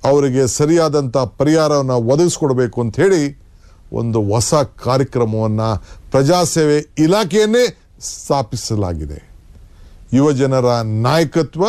ಅವರಿಗೆ ಸರಿಯಾದಂಥ ಪರಿಹಾರವನ್ನು ಒದಗಿಸ್ಕೊಡ್ಬೇಕು ಅಂತ ಹೇಳಿ ಒಂದು ಹೊಸ ಕಾರ್ಯಕ್ರಮವನ್ನು ಪ್ರಜಾಸೇವೆ ಇಲಾಖೆಯನ್ನೇ ಸ್ಥಾಪಿಸಲಾಗಿದೆ ಯುವಜನರ ನಾಯಕತ್ವ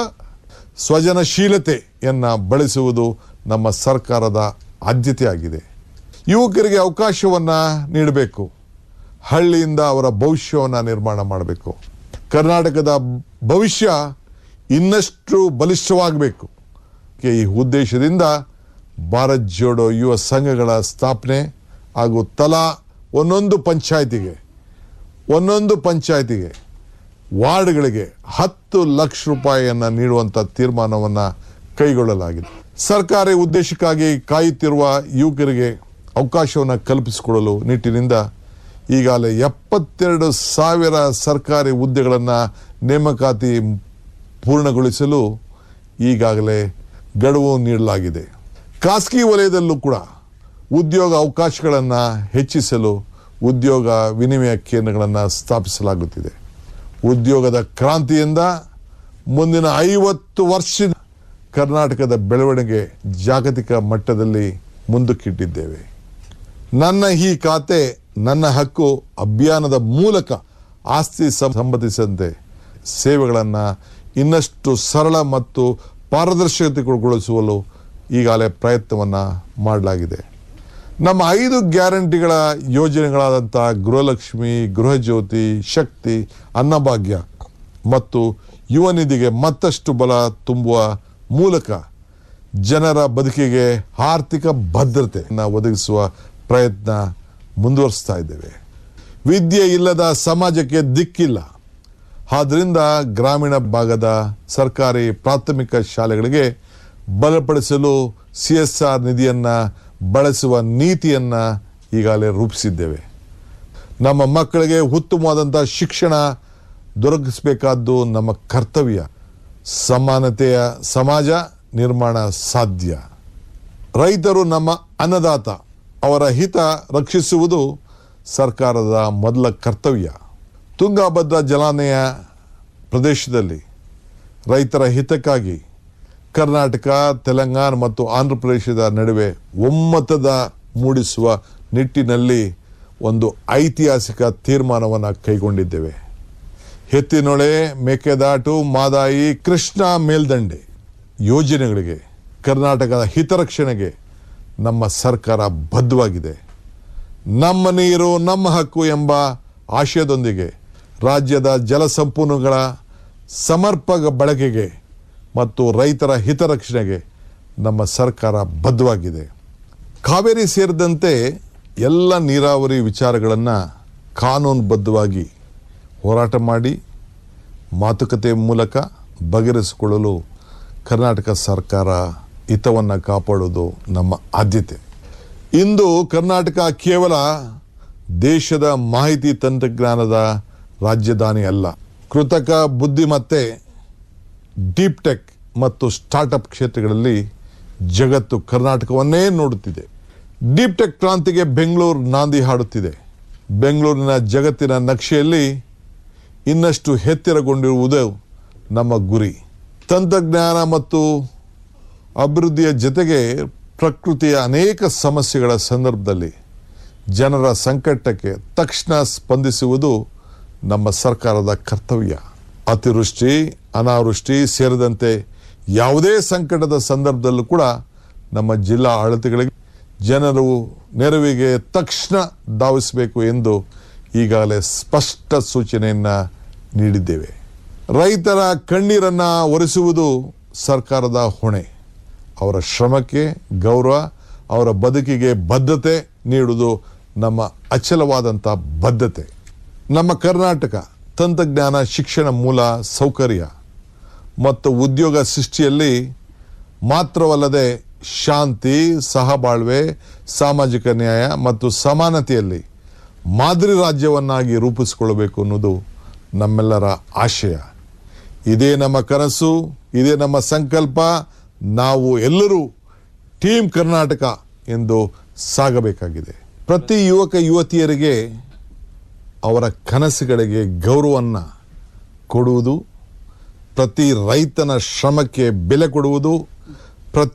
ಸ್ವಜನಶೀಲತೆಯನ್ನು ಬಳಸುವುದು ನಮ್ಮ ಸರ್ಕಾರದ ಆದ್ಯತೆಯಾಗಿದೆ ಯುವಕರಿಗೆ ಅವಕಾಶವನ್ನು ನೀಡಬೇಕು ಹಳ್ಳಿಯಿಂದ ಅವರ ಭವಿಷ್ಯವನ್ನು ನಿರ್ಮಾಣ ಮಾಡಬೇಕು ಕರ್ನಾಟಕದ ಭವಿಷ್ಯ ಇನ್ನಷ್ಟು ಬಲಿಷ್ಠವಾಗಬೇಕು ಈ ಉದ್ದೇಶದಿಂದ ಭಾರತ್ ಜೋಡೋ ಯುವ ಸಂಘಗಳ ಸ್ಥಾಪನೆ ಹಾಗೂ ತಲಾ ಒಂದೊಂದು ಪಂಚಾಯತಿಗೆ ಒಂದೊಂದು ಪಂಚಾಯತಿಗೆ ವಾರ್ಡ್ಗಳಿಗೆ ಹತ್ತು ಲಕ್ಷ ರೂಪಾಯಿಯನ್ನು ನೀಡುವಂಥ ತೀರ್ಮಾನವನ್ನು ಕೈಗೊಳ್ಳಲಾಗಿದೆ ಸರ್ಕಾರಿ ಉದ್ದೇಶಕ್ಕಾಗಿ ಕಾಯುತ್ತಿರುವ ಯುವಕರಿಗೆ ಅವಕಾಶವನ್ನು ಕಲ್ಪಿಸಿಕೊಡಲು ನಿಟ್ಟಿನಿಂದ ಈಗಾಗಲೇ ಎಪ್ಪತ್ತೆರಡು ಸಾವಿರ ಸರ್ಕಾರಿ ಹುದ್ದೆಗಳನ್ನು ನೇಮಕಾತಿ ಪೂರ್ಣಗೊಳಿಸಲು ಈಗಾಗಲೇ ಗಡುವು ನೀಡಲಾಗಿದೆ ಖಾಸಗಿ ವಲಯದಲ್ಲೂ ಕೂಡ ಉದ್ಯೋಗ ಅವಕಾಶಗಳನ್ನು ಹೆಚ್ಚಿಸಲು ಉದ್ಯೋಗ ವಿನಿಮಯ ಕೇಂದ್ರಗಳನ್ನು ಸ್ಥಾಪಿಸಲಾಗುತ್ತಿದೆ ಉದ್ಯೋಗದ ಕ್ರಾಂತಿಯಿಂದ ಮುಂದಿನ ಐವತ್ತು ವರ್ಷ ಕರ್ನಾಟಕದ ಬೆಳವಣಿಗೆ ಜಾಗತಿಕ ಮಟ್ಟದಲ್ಲಿ ಮುಂದಕ್ಕಿಟ್ಟಿದ್ದೇವೆ ನನ್ನ ಈ ಖಾತೆ ನನ್ನ ಹಕ್ಕು ಅಭಿಯಾನದ ಮೂಲಕ ಆಸ್ತಿ ಸಂ- ಸಂಬಂಧಿಸಿದಂತೆ ಸೇವೆಗಳನ್ನು ಇನ್ನಷ್ಟು ಸರಳ ಮತ್ತು ಪಾರದರ್ಶಕತೆಗೊಳಿಸಲು ಈಗಾಗಲೇ ಪ್ರಯತ್ನವನ್ನು ಮಾಡಲಾಗಿದೆ ನಮ್ಮ ಐದು ಗ್ಯಾರಂಟಿಗಳ ಯೋಜನೆಗಳಾದಂಥ ಗೃಹಲಕ್ಷ್ಮಿ ಗೃಹಜ್ಯೋತಿ ಶಕ್ತಿ ಅನ್ನಭಾಗ್ಯ ಮತ್ತು ಯುವ ನಿಧಿಗೆ ಮತ್ತಷ್ಟು ಬಲ ತುಂಬುವ ಮೂಲಕ ಜನರ ಬದುಕಿಗೆ ಆರ್ಥಿಕ ಭದ್ರತೆಯನ್ನು ಒದಗಿಸುವ ಪ್ರಯತ್ನ ಮುಂದುವರಿಸ್ತಾ ಇದ್ದೇವೆ ವಿದ್ಯೆ ಇಲ್ಲದ ಸಮಾಜಕ್ಕೆ ದಿಕ್ಕಿಲ್ಲ ಆದ್ದರಿಂದ ಗ್ರಾಮೀಣ ಭಾಗದ ಸರ್ಕಾರಿ ಪ್ರಾಥಮಿಕ ಶಾಲೆಗಳಿಗೆ ಬಲಪಡಿಸಲು ಸಿ ಎಸ್ ಆರ್ ನಿಧಿಯನ್ನು ಬಳಸುವ ನೀತಿಯನ್ನು ಈಗಾಗಲೇ ರೂಪಿಸಿದ್ದೇವೆ ನಮ್ಮ ಮಕ್ಕಳಿಗೆ ಉತ್ತಮವಾದಂಥ ಶಿಕ್ಷಣ ದೊರಕಿಸಬೇಕಾದ್ದು ನಮ್ಮ ಕರ್ತವ್ಯ ಸಮಾನತೆಯ ಸಮಾಜ ನಿರ್ಮಾಣ ಸಾಧ್ಯ ರೈತರು ನಮ್ಮ ಅನ್ನದಾತ ಅವರ ಹಿತ ರಕ್ಷಿಸುವುದು ಸರ್ಕಾರದ ಮೊದಲ ಕರ್ತವ್ಯ ತುಂಗಭದ್ರಾ ಜಲಾನಯ ಪ್ರದೇಶದಲ್ಲಿ ರೈತರ ಹಿತಕ್ಕಾಗಿ ಕರ್ನಾಟಕ ತೆಲಂಗಾಣ ಮತ್ತು ಆಂಧ್ರ ಪ್ರದೇಶದ ನಡುವೆ ಒಮ್ಮತದ ಮೂಡಿಸುವ ನಿಟ್ಟಿನಲ್ಲಿ ಒಂದು ಐತಿಹಾಸಿಕ ತೀರ್ಮಾನವನ್ನು ಕೈಗೊಂಡಿದ್ದೇವೆ ಎತ್ತಿನೊಳೆ ಮೇಕೆದಾಟು ಮಾದಾಯಿ ಕೃಷ್ಣ ಮೇಲ್ದಂಡೆ ಯೋಜನೆಗಳಿಗೆ ಕರ್ನಾಟಕದ ಹಿತರಕ್ಷಣೆಗೆ ನಮ್ಮ ಸರ್ಕಾರ ಬದ್ಧವಾಗಿದೆ ನಮ್ಮ ನೀರು ನಮ್ಮ ಹಕ್ಕು ಎಂಬ ಆಶಯದೊಂದಿಗೆ ರಾಜ್ಯದ ಜಲಸಂಪನ್ಮೂಲಗಳ ಸಮರ್ಪಕ ಬಳಕೆಗೆ ಮತ್ತು ರೈತರ ಹಿತರಕ್ಷಣೆಗೆ ನಮ್ಮ ಸರ್ಕಾರ ಬದ್ಧವಾಗಿದೆ ಕಾವೇರಿ ಸೇರಿದಂತೆ ಎಲ್ಲ ನೀರಾವರಿ ವಿಚಾರಗಳನ್ನು ಕಾನೂನುಬದ್ಧವಾಗಿ ಹೋರಾಟ ಮಾಡಿ ಮಾತುಕತೆ ಮೂಲಕ ಬಗೆಹರಿಸಿಕೊಳ್ಳಲು ಕರ್ನಾಟಕ ಸರ್ಕಾರ ಹಿತವನ್ನು ಕಾಪಾಡುವುದು ನಮ್ಮ ಆದ್ಯತೆ ಇಂದು ಕರ್ನಾಟಕ ಕೇವಲ ದೇಶದ ಮಾಹಿತಿ ತಂತ್ರಜ್ಞಾನದ ರಾಜಧಾನಿ ಅಲ್ಲ ಕೃತಕ ಬುದ್ಧಿಮತ್ತೆ ಡೀಪ್ ಟೆಕ್ ಮತ್ತು ಸ್ಟಾರ್ಟಪ್ ಕ್ಷೇತ್ರಗಳಲ್ಲಿ ಜಗತ್ತು ಕರ್ನಾಟಕವನ್ನೇ ನೋಡುತ್ತಿದೆ ಡೀಪ್ ಟೆಕ್ ಕ್ರಾಂತಿಗೆ ಬೆಂಗಳೂರು ನಾಂದಿ ಹಾಡುತ್ತಿದೆ ಬೆಂಗಳೂರಿನ ಜಗತ್ತಿನ ನಕ್ಷೆಯಲ್ಲಿ ಇನ್ನಷ್ಟು ಎತ್ತರಗೊಂಡಿರುವುದು ನಮ್ಮ ಗುರಿ ತಂತ್ರಜ್ಞಾನ ಮತ್ತು ಅಭಿವೃದ್ಧಿಯ ಜೊತೆಗೆ ಪ್ರಕೃತಿಯ ಅನೇಕ ಸಮಸ್ಯೆಗಳ ಸಂದರ್ಭದಲ್ಲಿ ಜನರ ಸಂಕಟಕ್ಕೆ ತಕ್ಷಣ ಸ್ಪಂದಿಸುವುದು ನಮ್ಮ ಸರ್ಕಾರದ ಕರ್ತವ್ಯ ಅತಿವೃಷ್ಟಿ ಅನಾವೃಷ್ಟಿ ಸೇರಿದಂತೆ ಯಾವುದೇ ಸಂಕಟದ ಸಂದರ್ಭದಲ್ಲೂ ಕೂಡ ನಮ್ಮ ಜಿಲ್ಲಾ ಆಡಳಿತಗಳಿಗೆ ಜನರು ನೆರವಿಗೆ ತಕ್ಷಣ ಧಾವಿಸಬೇಕು ಎಂದು ಈಗಾಗಲೇ ಸ್ಪಷ್ಟ ಸೂಚನೆಯನ್ನು ನೀಡಿದ್ದೇವೆ ರೈತರ ಕಣ್ಣೀರನ್ನ ಒರೆಸುವುದು ಸರ್ಕಾರದ ಹೊಣೆ ಅವರ ಶ್ರಮಕ್ಕೆ ಗೌರವ ಅವರ ಬದುಕಿಗೆ ಬದ್ಧತೆ ನೀಡುವುದು ನಮ್ಮ ಅಚಲವಾದಂಥ ಬದ್ಧತೆ ನಮ್ಮ ಕರ್ನಾಟಕ ತಂತ್ರಜ್ಞಾನ ಶಿಕ್ಷಣ ಮೂಲ ಸೌಕರ್ಯ ಮತ್ತು ಉದ್ಯೋಗ ಸೃಷ್ಟಿಯಲ್ಲಿ ಮಾತ್ರವಲ್ಲದೆ ಶಾಂತಿ ಸಹಬಾಳ್ವೆ ಸಾಮಾಜಿಕ ನ್ಯಾಯ ಮತ್ತು ಸಮಾನತೆಯಲ್ಲಿ ಮಾದರಿ ರಾಜ್ಯವನ್ನಾಗಿ ರೂಪಿಸಿಕೊಳ್ಳಬೇಕು ಅನ್ನೋದು ನಮ್ಮೆಲ್ಲರ ಆಶಯ ಇದೇ ನಮ್ಮ ಕನಸು ಇದೇ ನಮ್ಮ ಸಂಕಲ್ಪ ನಾವು ಎಲ್ಲರೂ ಟೀಮ್ ಕರ್ನಾಟಕ ಎಂದು ಸಾಗಬೇಕಾಗಿದೆ ಪ್ರತಿ ಯುವಕ ಯುವತಿಯರಿಗೆ ಅವರ ಕನಸುಗಳಿಗೆ ಗೌರವವನ್ನು ಕೊಡುವುದು ಪ್ರತಿ ರೈತನ ಶ್ರಮಕ್ಕೆ ಬೆಲೆ ಕೊಡುವುದು